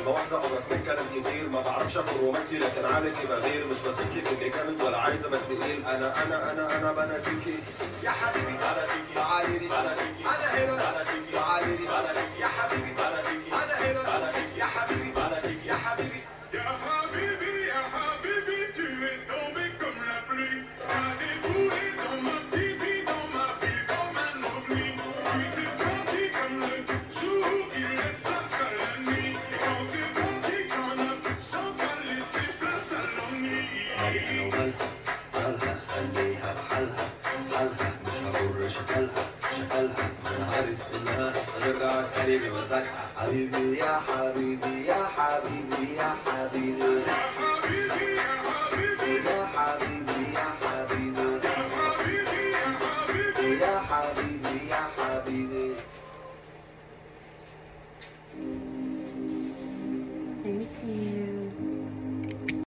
كلمه واحده ابرك من كلام كتير ما بعرفش اكون رومانسي لكن عالجي بغير مش بثق اني جامد ولا عايز ابقى تقيل انا انا انا انا بناديكي يا حبيبي بناديكي تعالي لي بناديكي انا هنا بناديكي تعالي لي بناديكي يا حبيبي بناديكي انا هنا بناديكي يا حبيبي بناديكي يا حبيبي Ya habibi, ya habibi, tu es tombé comme la pluie. T'as déboulé dans ma petite vie, dans ma vie, comme un ovni. Tu t'es parti comme le jour qui laisse place à la nuit. Et quand t'es parti, t'en as plus de chance à laisser place à l'ennui. انا ومالها مالها خليها بحالها حالها مش هضر شكلها شكلها انا عارف انها هترجع تاني بمزاجها حبيبي يا حبيبي يا حبيبي يا حبيبي Ya habibi, ya habibi, يا حبيبي يا حبيبي